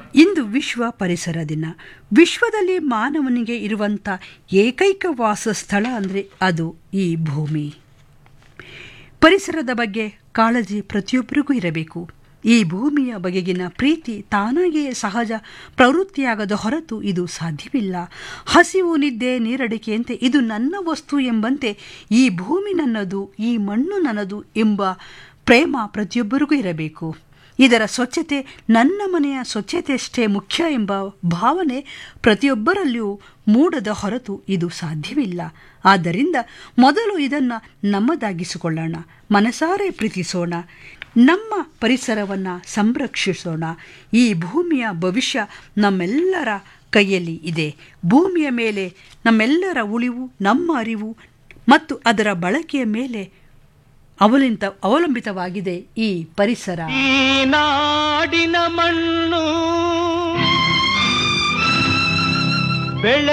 ಇಂದು ವಿಶ್ವ ಪರಿಸರ ದಿನ ವಿಶ್ವದಲ್ಲಿ ಮಾನವನಿಗೆ ಇರುವಂಥ ಏಕೈಕ ವಾಸಸ್ಥಳ ಅಂದರೆ ಅದು ಈ ಭೂಮಿ ಪರಿಸರದ ಬಗ್ಗೆ ಕಾಳಜಿ ಪ್ರತಿಯೊಬ್ಬರಿಗೂ ಇರಬೇಕು ಈ ಭೂಮಿಯ ಬಗೆಗಿನ ಪ್ರೀತಿ ತಾನಾಗಿಯೇ ಸಹಜ ಪ್ರವೃತ್ತಿಯಾಗದ ಹೊರತು ಇದು ಸಾಧ್ಯವಿಲ್ಲ ಹಸಿವು ನಿದ್ದೆ ನೀರಡಿಕೆಯಂತೆ ಇದು ನನ್ನ ವಸ್ತು ಎಂಬಂತೆ ಈ ಭೂಮಿ ನನ್ನದು ಈ ಮಣ್ಣು ನನ್ನದು ಎಂಬ ಪ್ರೇಮ ಪ್ರತಿಯೊಬ್ಬರಿಗೂ ಇರಬೇಕು ಇದರ ಸ್ವಚ್ಛತೆ ನನ್ನ ಮನೆಯ ಸ್ವಚ್ಛತೆಯಷ್ಟೇ ಮುಖ್ಯ ಎಂಬ ಭಾವನೆ ಪ್ರತಿಯೊಬ್ಬರಲ್ಲಿಯೂ ಮೂಡದ ಹೊರತು ಇದು ಸಾಧ್ಯವಿಲ್ಲ ಆದ್ದರಿಂದ ಮೊದಲು ಇದನ್ನು ನಮ್ಮದಾಗಿಸಿಕೊಳ್ಳೋಣ ಮನಸಾರೆ ಪ್ರೀತಿಸೋಣ ನಮ್ಮ ಪರಿಸರವನ್ನು ಸಂರಕ್ಷಿಸೋಣ ಈ ಭೂಮಿಯ ಭವಿಷ್ಯ ನಮ್ಮೆಲ್ಲರ ಕೈಯಲ್ಲಿ ಇದೆ ಭೂಮಿಯ ಮೇಲೆ ನಮ್ಮೆಲ್ಲರ ಉಳಿವು ನಮ್ಮ ಅರಿವು ಮತ್ತು ಅದರ ಬಳಕೆಯ ಮೇಲೆ ಅವಲಂಬಿತ ಅವಲಂಬಿತವಾಗಿದೆ ಈ ಪರಿಸರ ಈ ನಾಡಿನ ಮಣ್ಣು ಬೆಳೆ